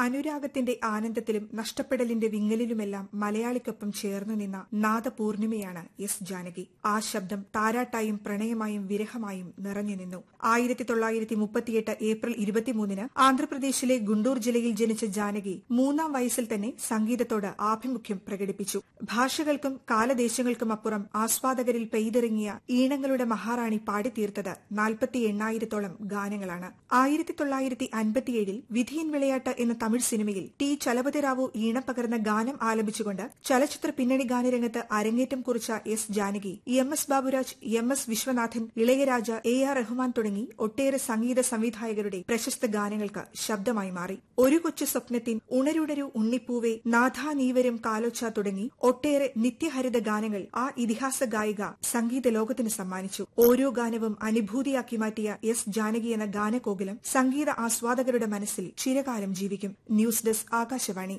അനുരാഗത്തിന്റെ ആനന്ദത്തിലും നഷ്ടപ്പെടലിന്റെ വിങ്ങലിലുമെല്ലാം മലയാളിക്കൊപ്പം ചേർന്നു നിന്ന നാദപൂർണിമയാണ് എസ് ജാനകി ആ ശബ്ദം താരാട്ടായും പ്രണയമായും വിരഹമായും നിറഞ്ഞു നിന്നു ആയിരത്തി തൊള്ളായിരത്തി മുപ്പത്തിയെട്ട് ഏപ്രിൽ ഇരുപത്തിമൂന്നിന് ആന്ധ്രാപ്രദേശിലെ ഗുണ്ടൂർ ജില്ലയിൽ ജനിച്ച ജാനകി മൂന്നാം വയസ്സിൽ തന്നെ സംഗീതത്തോട് ആഭിമുഖ്യം പ്രകടിപ്പിച്ചു ഭാഷകൾക്കും കാലദേശങ്ങൾക്കും അപ്പുറം ആസ്വാദകരിൽ പെയ്തിറങ്ങിയ ഈണങ്ങളുടെ മഹാറാണി പാടിത്തീർത്തത് നാൽപ്പത്തി എണ്ണായിരത്തോളം ഗാനങ്ങളാണ് ആയിരത്തി തൊള്ളായിരത്തി അൻപത്തിയേഴിൽ വിധിയൻ വിളയാട്ട് എന്ന തമിഴ് സിനിമയിൽ ടി ചലപതിറാവു ഈണം പകർന്ന ഗാനം ആലപിച്ചുകൊണ്ട് ചലച്ചിത്ര പിന്നണി ഗാനരംഗത്ത് അരങ്ങേറ്റം കുറിച്ച S Janaki M S Baburaj M S Viswanathan Ilaiyaraaja A R Rahman തുടങ്ങി ഒട്ടേറെ സംഗീത സംവിധായകരുടെ പ്രശസ്ത ഗാനങ്ങൾക്ക് ശബ്ദമായി മാറി ഒരു കൊച്ചു സ്വപ്നത്തിൻ ഉണരുണരു ഉണ്ണിപ്പൂവെ നാഥാ നീവരും കാലോച്ച തുടങ്ങി ഒട്ടേറെ നിത്യഹരിത ഗാനങ്ങൾ ആ ഇതിഹാസ ഗായിക സംഗീത ലോകത്തിന് സമ്മാനിച്ചു ഓരോ ഗാനവും അനുഭൂതിയാക്കി മാറ്റിയ എസ് ജാനകി എന്ന ഗാനകോകിലം സംഗീത ആസ്വാദകരുടെ മനസ്സിൽ ചിരകാലം ജീവിക്കും news desk Akashvani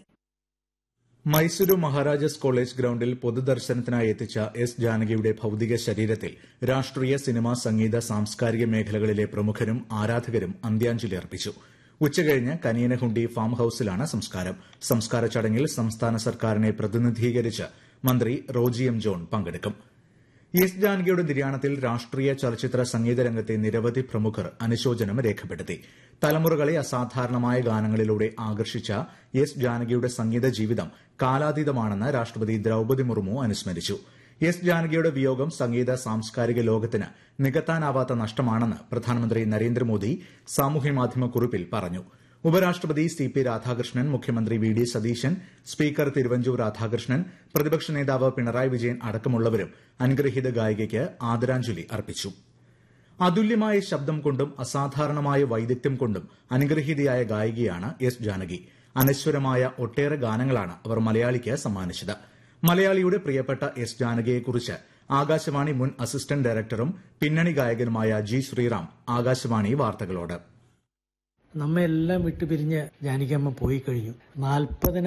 Mysuru Maharajas college ഗ്രൌണ്ടിൽ പൊതുദർശനത്തിനായി എത്തിച്ച എസ് ജാനകിയുടെ ഭൌതിക ശരീരത്തിൽ രാഷ്ട്രീയ സിനിമ സംഗീത സാംസ്കാരിക മേഖലകളിലെ പ്രമുഖരും ആരാധകരും അന്ത്യാഞ്ജലി അർപ്പിച്ചു ഉച്ചകഴിഞ്ഞ് കനിയനഹുണ്ടി ഫാം ഹൌസിലാണ് സംസ്കാരം സംസ്കാര ചടങ്ങിൽ സംസ്ഥാന സർക്കാരിനെ പ്രതിനിധീകരിച്ച് മന്ത്രി റോജി എം ജോൺ പങ്കെടുക്കും എസ് ജാനകിയുടെ നിര്യാണത്തിൽ രാഷ്ട്രീയ ചലച്ചിത്ര സംഗീത രംഗത്തെ നിരവധി പ്രമുഖർ അനുശോചനം രേഖപ്പെടുത്തി തലമുറകളെ അസാധാരണമായ ഗാനങ്ങളിലൂടെ ആകർഷിച്ച എസ് ജാനകിയുടെ സംഗീത ജീവിതം കാലാതീതമാണെന്ന് രാഷ്ട്രപതി ദ്രൌപദി മുർമു അനുസ്മരിച്ചു എസ് ജാനകിയുടെ വിയോഗം സംഗീത സാംസ്കാരിക ലോകത്തിന് നികത്താനാവാത്ത നഷ്ടമാണെന്ന് പ്രധാനമന്ത്രി നരേന്ദ്രമോദി സാമൂഹ്യമാധ്യമ കുറിപ്പിൽ പറഞ്ഞു ഉപരാഷ്ട്രപതി സി പി രാധാകൃഷ്ണൻ മുഖ്യമന്ത്രി V D Satheesan speaker Thiruvanchoor Radhakrishnan പ്രതിപക്ഷ നേതാവ് പിണറായി വിജയൻ അടക്കമുള്ളവരും അനുഗ്രഹീത ഗായികയ്ക്ക് ആദരാഞ്ജലി അർപ്പിച്ചു അതുല്യമായ ശബ്ദം കൊണ്ടും അസാധാരണമായ വൈദഗ്ധ്യം കൊണ്ടും അനുഗ്രഹീതയായ ഗായികയാണ് എസ് ജാനകി അനശ്വരമായ ഒട്ടേറെ ഗാനങ്ങളാണ് അവർ മലയാളിക്ക് സമ്മാനിച്ചത് മലയാളിയുടെ പ്രിയപ്പെട്ട എസ് ജാനകിയെക്കുറിച്ച് ആകാശവാണി മുൻ അസിസ്റ്റന്റ് ഡയറക്ടറും പിന്നണി ഗായകനുമായ ജി ശ്രീറാം ആകാശവാണി വാർത്തകളോട് നമ്മെല്ലാം വിട്ടുപിരിഞ്ഞ് ജാനകിയമ്മ പോയി കഴിഞ്ഞു നാൽപ്പതിന്